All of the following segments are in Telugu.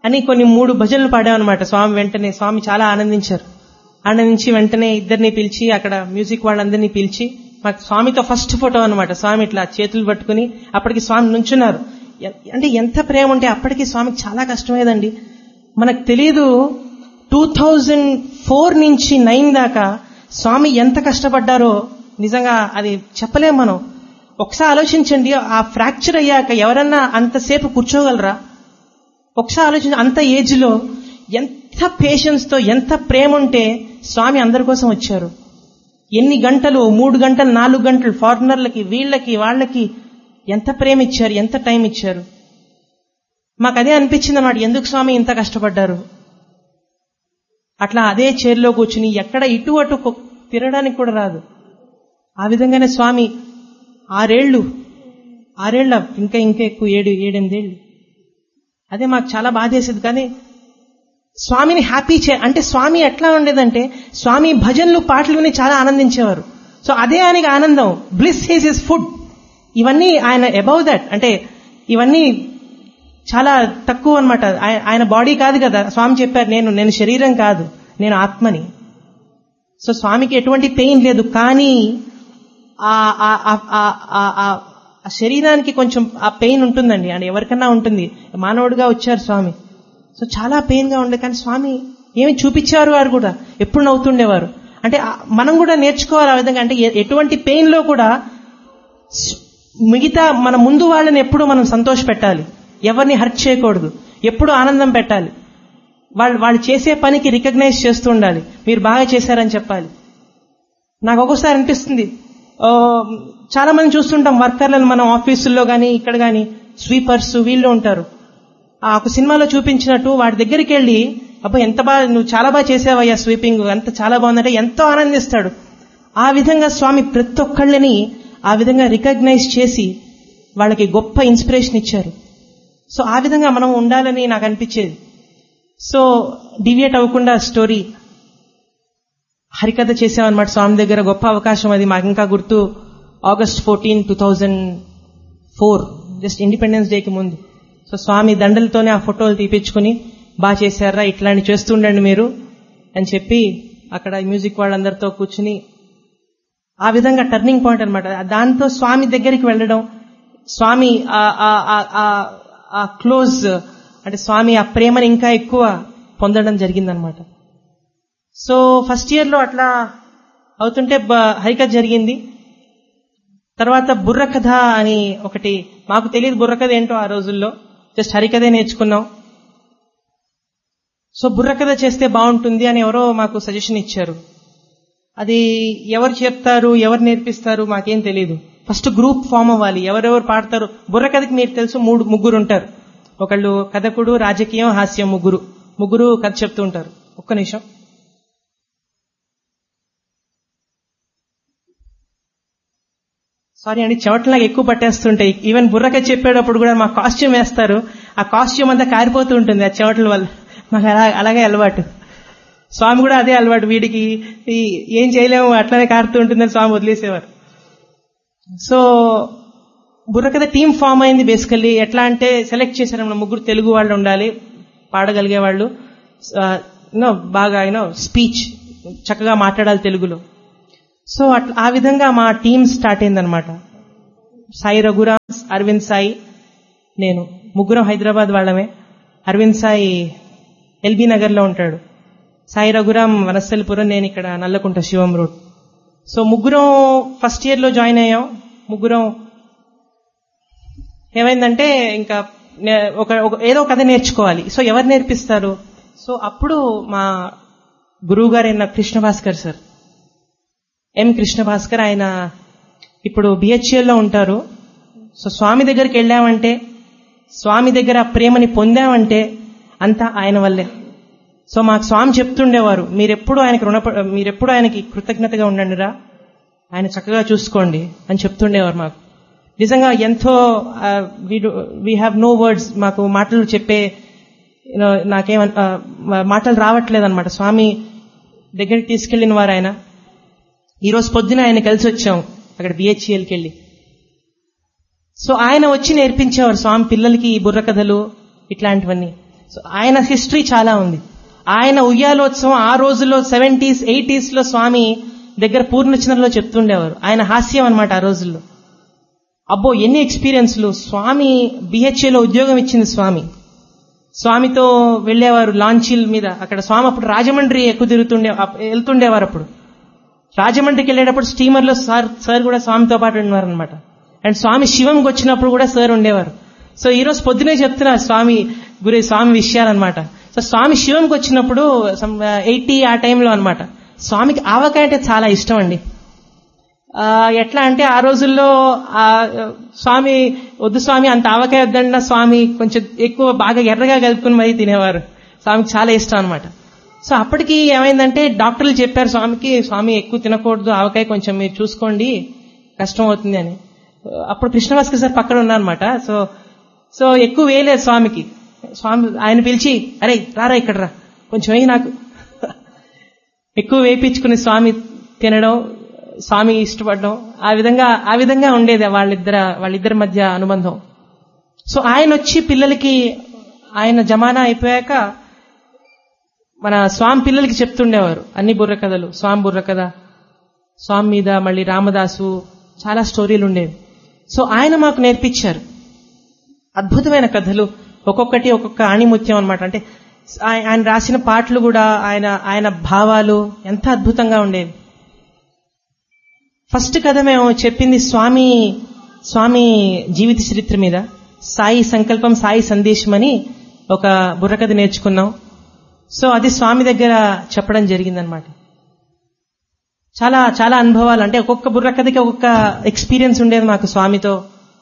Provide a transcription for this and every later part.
అని కొన్ని మూడు భజనలు పాడామన్నమాట స్వామి వెంటనే స్వామి చాలా ఆనందించారు ఆనందించి వెంటనే ఇద్దరిని పిలిచి అక్కడ మ్యూజిక్ వాళ్ళందరినీ పిలిచి మాకు స్వామితో ఫస్ట్ ఫోటో అనమాట స్వామి ఇట్లా చేతులు పట్టుకుని అప్పటికి స్వామి నుంచున్నారు ఎ- అంటే ఎంత ప్రేమ ఉంటే అప్పటికి స్వామికి చాలా కష్టమేదండి మనకు తెలియదు టూ థౌజండ్ ఫోర్ నుంచి నైన్ దాకా స్వామి ఎంత కష్టపడ్డారో నిజంగా అది చెప్పలేం మనం ఒకసారి ఆలోచించండి ఆ ఫ్రాక్చర్ అయ్యాక ఎవరన్నా అంతసేపు కూర్చోగలరా ఒకసారి ఆలోచించి అంత ఏజ్ లో ఎంత పేషెన్స్ తో ఎంత ప్రేమ ఉంటే స్వామి అందరి కోసం వచ్చారు ఎన్ని గంటలు మూడు గంటలు నాలుగు గంటలు ఫారినర్లకి వీళ్ళకి వాళ్ళకి ఎంత ప్రేమ ఇచ్చారు ఎంత టైం ఇచ్చారు మాకు అదే అనిపించింది అన్నమాట ఎందుకు స్వామి ఇంత కష్టపడ్డారు అట్లా అదే చైర్లో కూర్చుని ఎక్కడ ఇటు అటు కొ- తిరగడానికి కూడా రాదు ఆ విధంగానే స్వామి ఆరేళ్లు ఆరేళ్ల ఇంకా ఇంకా ఎక్కువ ఏడు ఏడెనిమిదేళ్ళు అదే మాకు చాలా బాధేసేది కానీ స్వామిని హ్యాపీ చే అంటే స్వామి ఎట్లా ఉండేదంటే స్వామి భజనలు పాటలు విని చాలా ఆనందించేవారు సో అదే ఆయనకి ఆనందం బ్లిస్ హీస్ ఇస్ ఫుడ్ ఇవన్నీ ఆయన అబౌవ్ దట్ అంటే ఇవన్నీ చాలా తక్కువ అనమాట ఆయన బాడీ కాదు కదా స్వామి చెప్పారు నేను నేను శరీరం కాదు నేను ఆత్మని సో స్వామికి ఎటువంటి పెయిన్ లేదు కానీ ఆ ఆ- ఆ- ఆ- ఆ- ఆ- ఆ శరీరానికి కొంచెం ఆ పెయిన్ ఉంటుందండి అండ్ ఎవరికన్నా ఉంటుంది మానవుడిగా వచ్చారు స్వామి సో చాలా పెయిన్ గా ఉండే కానీ స్వామి ఏమి చూపించారు వారు కూడా ఎప్పుడు నవ్వుతుండేవారు అంటే ఆ- మనం కూడా నేర్చుకోవాలి ఆ విధంగా అంటే ఎ- ఎటువంటి పెయిన్ లో కూడా స్- మిగతా మన ముందు వాళ్ళని ఎప్పుడు మనం సంతోష పెట్టాలి ఎవరిని హర్ట్ చేయకూడదు ఎప్పుడు ఆనందం పెట్టాలి వాళ్ళు వాళ్ళు చేసే పనికి రికగ్నైజ్ చేస్తూ ఉండాలి మీరు బాగా చేశారని చెప్పాలి నాకు ఒక్కోసారి అనిపిస్తుంది ఆ, చాలా మంది చూస్తుంటాం వర్కర్లను మనం ఆఫీసుల్లో కానీ ఇక్కడ కానీ స్వీపర్స్ వీళ్ళు ఉంటారు ఆ ఒక సినిమాలో చూపించినట్టు వాడి దగ్గరికి వెళ్ళి అబ్బా ఎంత బాగా నువ్వు చాలా బాగా చేసావయ్యా స్వీపింగ్ అంత చాలా బాగుందంటే ఎంతో ఆనందిస్తాడు ఆ విధంగా స్వామి ప్రతి ఒక్కళ్ళని ఆ విధంగా రికగ్నైజ్ చేసి వాళ్ళకి గొప్ప ఇన్స్పిరేషన్ ఇచ్చారు సో ఆ విధంగా మనం ఉండాలని నాకు అనిపించేది సో డివియేట్ అవ్వకుండా స్టోరీ హరికథ చేసామన్నమాట స్వామి దగ్గర గొప్ప అవకాశం అది మాకు ఇంకా గుర్తు August fourteen two thousand four just independence డేకి ముందు సో స్వామి దండలతోనే ఆ ఫోటోలు తీపించుకుని బాగా చేశారా ఇట్లాంటి చేస్తుండండి మీరు అని చెప్పి అక్కడ మ్యూజిక్ వాళ్ళందరితో కూర్చుని ఆ విధంగా టర్నింగ్ పాయింట్ అనమాట దాంతో స్వామి దగ్గరికి వెళ్ళడం స్వామి ఆ- ఆ- ఆ- ఆ- ఆ క్లోజ్ అంటే స్వామి ఆ ప్రేమని ఇంకా ఎక్కువ పొందడం జరిగిందనమాట సో ఫస్ట్ ఇయర్ లో అట్లా అవుతుంటే బ- హరికథ జరిగింది తర్వాత బుర్రకథ అని ఒకటి మాకు తెలియదు బుర్రకథ ఏంటో ఆ రోజుల్లో జస్ట్ హరికథే నేర్చుకున్నాం సో బుర్రకథ చేస్తే బాగుంటుంది అని ఎవరో మాకు సజెషన్ ఇచ్చారు అది ఎవరు చెప్తారు ఎవరు నేర్పిస్తారు మాకేం తెలియదు ఫస్ట్ గ్రూప్ ఫామ్ అవ్వాలి ఎవరెవరు పాడతారు బుర్రకథకి మీరు తెలుసు మూడు ముగ్గురు ఉంటారు ఒకళ్ళు కథకుడు రాజకీయం హాస్యం ముగ్గురు ముగ్గురు కథ చెప్తూ ఉంటారు ఒక్క నిమిషం సారీ అండి చెవట్లాగా ఎక్కువ పట్టేస్తుంటాయి ఈవెన్ బుర్రక చెప్పేటప్పుడు కూడా మా కాస్ట్యూమ్ వేస్తారు ఆ కాస్ట్యూమ్ అంతా కారిపోతూ ఉంటుంది ఆ చెవటల వల్ల మాకు అలా అలాగే అలవాటు స్వామి కూడా అదే అలవాటు వీడికి ఈ ఏం చేయలేము అట్లనే కారుతూ ఉంటుందని స్వామి వదిలేసేవారు సో బుర్రకథ టీం ఫామ్ అయింది బేసికల్లీ ఎట్లా అంటే సెలెక్ట్ చేశారు మన ముగ్గురు తెలుగు వాళ్ళు ఉండాలి పాడగలిగే వాళ్ళు యూనో బాగా యూనో స్పీచ్ చక్కగా మాట్లాడాలి తెలుగులో సో అట్లా ఆ విధంగా మా టీం స్టార్ట్ అయిందనమాట సాయి రఘురామ్ అరవింద్ సాయి నేను ముగ్గురం హైదరాబాద్ వాళ్ళమే అరవింద్ సాయి ఎల్బీ నగర్లో ఉంటాడు సాయి రఘురామ్ వనస్థలిపురం నేను ఇక్కడ నల్లకుంట శివం రోడ్ సో ముగ్గురం ఫస్ట్ ఇయర్ లో జాయిన్ అయ్యాం ముగ్గురం ఏమైందంటే ఇంకా నే- ఒక ఒక- ఏదో కథ నేర్చుకోవాలి సో ఎవరు నేర్పిస్తారు సో అప్పుడు మా గురువు గారైన కృష్ణ భాస్కర్ సార్ ఎం కృష్ణ భాస్కర్ ఆయన ఇప్పుడు BHL లో ఉంటారు సో స్వామి దగ్గరికి వెళ్ళామంటే స్వామి దగ్గర ఆ ప్రేమని పొందామంటే అంతా ఆయన వల్లే సో మాకు స్వామి చెప్తుండేవారు మీరెప్పుడు ఆయనకి రుణ మీరెప్పుడు ఆయనకి కృతజ్ఞతగా ఉండండిరా ఆయన చక్కగా చూసుకోండి అని చెప్తుండేవారు మాకు నిజంగా ఎంతో వీ హ్యావ్ నో వర్డ్స్ మాకు మాటలు చెప్పే you know, నాకేం ఆ, మాటలు రావట్లేదు అనమాట స్వామి దగ్గరికి తీసుకెళ్లిన వారు ఆయన ఈ రోజు పొద్దున ఆయన కలిసి వచ్చాం అక్కడ బిహెచ్ఎల్కి వెళ్ళి సో ఆయన వచ్చి నేర్పించేవారు స్వామి పిల్లలకి ఈ బుర్ర కథలు ఇట్లాంటివన్నీ సో ఆయన హిస్టరీ చాలా ఉంది ఆయన ఉయ్యాలోత్సవం ఆ రోజుల్లో సెవెంటీస్ ఎయిటీస్ లో స్వామి దగ్గర పూర్ణచంద్రలో చెప్తుండేవారు ఆయన హాస్యం అనమాట ఆ రోజుల్లో అబ్బో ఎన్ని ఎక్స్పీరియన్స్లు స్వామి బిహెచ్ఏలో ఉద్యోగం ఇచ్చింది స్వామి స్వామితో వెళ్ళేవారు లాంచీల మీద అక్కడ స్వామి అప్పుడు రాజమండ్రి ఎక్కువ తిరుగుతుండే అప్- వెళ్తుండేవారు అప్పుడు రాజమండ్రికి వెళ్ళేటప్పుడు స్టీమర్లో సార్ సార్ కూడా స్వామితో పాటు ఉండేవారు అనమాట అండ్ స్వామి శివంకి వచ్చినప్పుడు కూడా సార్ ఉండేవారు సో ఈ రోజు పొద్దునే చెప్తున్నారు స్వామి గురి స్వామి విషయాలన్నమాట సో స్వామి శివంకి వచ్చినప్పుడు ఎయిటీ ఆ టైంలో అన్నమాట స్వామికి ఆవకాయ అంటే చాలా ఇష్టం అండి ఆ, ఎట్లా అంటే ఆ రోజుల్లో ఆ స్వామి వద్దు స్వామి అంత ఆవకాయ వద్దన్న స్వామి కొంచెం ఎక్కువ బాగా ఎర్రగా కలుపుకుని మరీ తినేవారు స్వామికి చాలా ఇష్టం అనమాట సో అప్పటికి ఏమైందంటే డాక్టర్లు చెప్పారు స్వామికి స్వామి ఎక్కువ తినకూడదు ఆవకాయ కొంచెం మీరు చూసుకోండి కష్టం అవుతుంది అని అప్పుడు కృష్ణవాస్కర్ సార్ పక్కన ఉన్నారనమాట సో సో ఎక్కువ వేయలేదు స్వామికి స్వామి ఆయన పిలిచి అరే రారా ఇక్కడ రా కొంచెం వేయి నాకు ఎక్కువ వేయించుకుని స్వామి తినడం స్వామి ఇష్టపడడం ఆ విధంగా ఆ విధంగా ఉండేది వాళ్ళిద్దర వాళ్ళిద్దరి మధ్య అనుబంధం సో ఆయన వచ్చి పిల్లలకి ఆయన జమానా అయిపోయాక మన స్వామి పిల్లలకి చెప్తుండేవారు అన్ని బుర్ర కథలు స్వామి బుర్ర కథ స్వామి మీద మళ్ళీ రామదాసు చాలా స్టోరీలు ఉండేవి సో ఆయన మాకు నేర్పించారు అద్భుతమైన కథలు ఒక్కొక్కటి ఒక్కొక్క ఆణిముత్యం అనమాట అంటే ఆయ- ఆయన రాసిన పాటలు కూడా ఆయన ఆయన భావాలు ఎంత అద్భుతంగా ఉండేవి ఫస్ట్ కథ మేము చెప్పింది స్వామి స్వామి జీవిత చరిత్ర మీద సాయి సంకల్పం సాయి సందేశం అని ఒక బుర్రకథ నేర్చుకున్నాం సో అది స్వామి దగ్గర చెప్పడం జరిగిందనమాట చాలా చాలా అనుభవాలు అంటే ఒక్కొక్క బుర్రకథకి ఒక్కొక్క ఎక్స్పీరియన్స్ ఉండేది మాకు స్వామితో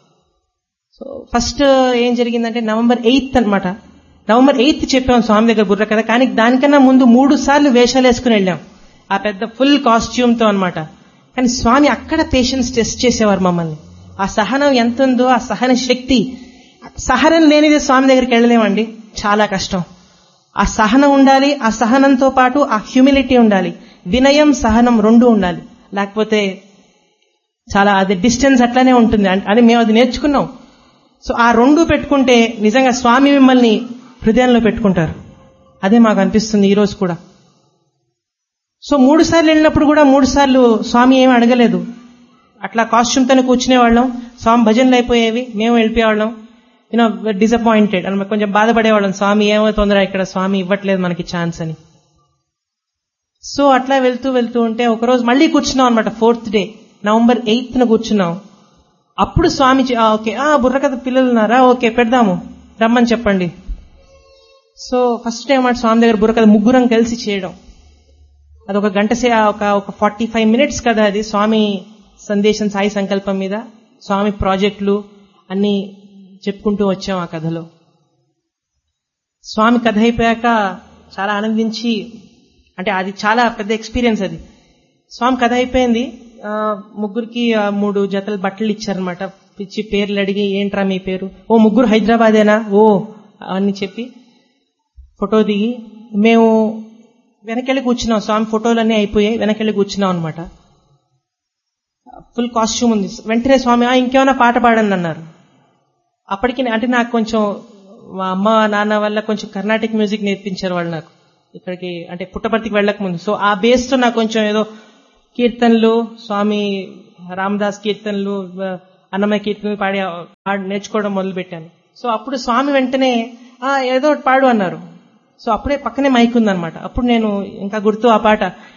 సో ఫస్ట్ ఏం జరిగిందంటే నవంబర్ ఎయిత్ అన్నమాట నవంబర్ ఎయిత్ చెప్పాం స్వామి దగ్గర బుర్ర కథ కానీ దానికన్నా ముందు మూడు సార్లు వేషాలు వేసుకుని వెళ్ళాం ఆ పెద్ద ఫుల్ కాస్ట్యూమ్ తో అనమాట కానీ స్వామి అక్కడ పేషెన్స్ టెస్ట్ చేసేవారు మమ్మల్ని ఆ సహనం ఎంత ఉందో ఆ సహన శక్తి సహనం లేనిది స్వామి దగ్గరికి వెళ్ళలేమండి చాలా కష్టం ఆ సహనం ఉండాలి ఆ సహనంతో పాటు ఆ హ్యూమిలిటీ ఉండాలి వినయం సహనం రెండు ఉండాలి లేకపోతే చాలా అది డిస్టెన్స్ అట్లానే ఉంటుంది అం- అని మేము అది నేర్చుకున్నాం సో ఆ రెండు పెట్టుకుంటే నిజంగా స్వామి మిమ్మల్ని హృదయంలో పెట్టుకుంటారు అదే మాకు అనిపిస్తుంది ఈ రోజు కూడా సో మూడు సార్లు వెళ్ళినప్పుడు కూడా మూడు సార్లు స్వామి ఏమి అడగలేదు అట్లా కాస్ట్యూమ్తోనే కూర్చునేవాళ్ళం స్వామి భజనలు అయిపోయేవి మేము వెళ్ళిపోయేవాళ్ళం యూనో డిసప్పాయింటెడ్ అని కొంచెం బాధపడేవాళ్ళం స్వామి ఏమవుతుందిరా ఇక్కడ స్వామి ఇవ్వట్లేదు మనకి ఛాన్స్ అని సో అట్లా వెళ్తూ వెళ్తూ ఉంటే ఒకరోజు మళ్ళీ కూర్చున్నాం అనమాట ఫోర్త్ డే నవంబర్ ఎయిత్ న కూర్చున్నాం అప్పుడు స్వామి చె- ఆ, ఓకే ఆ బుర్రకథ పిల్లలు ఉన్నారా ఓకే పెడదాము రమ్మని చెప్పండి సో ఫస్ట్ టైం మాట స్వామి దగ్గర బుర్రకథ ముగ్గురం కలిసి చేయడం అదొక గంట సే ఒక ఒక ఫార్టీ ఫైవ్ మినిట్స్ కదా అది స్వామి సందేశం సాయి సంకల్పం మీద స్వామి ప్రాజెక్టులు అన్ని చెప్పుకుంటూ వచ్చాం ఆ కథలో స్వామి కథ అయిపోయాక చాలా ఆనందించి అంటే అది చాలా పెద్ద ఎక్స్పీరియన్స్ అది స్వామి కథ అయిపోయింది ఆ, ముగ్గురికి ఆ, మూడు జతలు బట్టలు ఇచ్చారనమాట పిచ్చి పేర్లు అడిగి ఏంట్రా మీ పేరు ఓ ముగ్గురు హైదరాబాదేనా ఓ అని చెప్పి ఫోటో దిగి మేము వెనకెళ్ళి కూర్చున్నాం స్వామి ఫోటోలన్నీ అయిపోయాయి వెనకెళ్ళి కూర్చున్నాం అనమాట ఫుల్ కాస్ట్యూమ్ ఉంది వెంటనే స్వామి "ఆ, ఇంకేమైనా పాట పాడండి అన్నారు అప్పటికి అంటే నాకు కొంచెం మా అమ్మ నాన్న వల్ల కొంచెం కర్ణాటిక్ మ్యూజిక్ నేర్పించారు వాళ్ళు నాకు ఇక్కడికి అంటే పుట్టపర్తికి వెళ్ళక ముందు సో ఆ బేస్ తో నాకు కొంచెం ఏదో కీర్తనలు స్వామి రామదాస్ కీర్తనలు ఆ, అన్నమయ్య కీర్తనలు పాడి పాడి నేర్చుకోవడం మొదలు పెట్టాను సో అప్పుడు స్వామి వెంటనే ఆ ఏదో ఒకటి పాడు అన్నారు సో అప్పుడే పక్కనే మైక్ ఉందన్నమాట అప్పుడు నేను ఇంకా గుర్తు ఆ పాట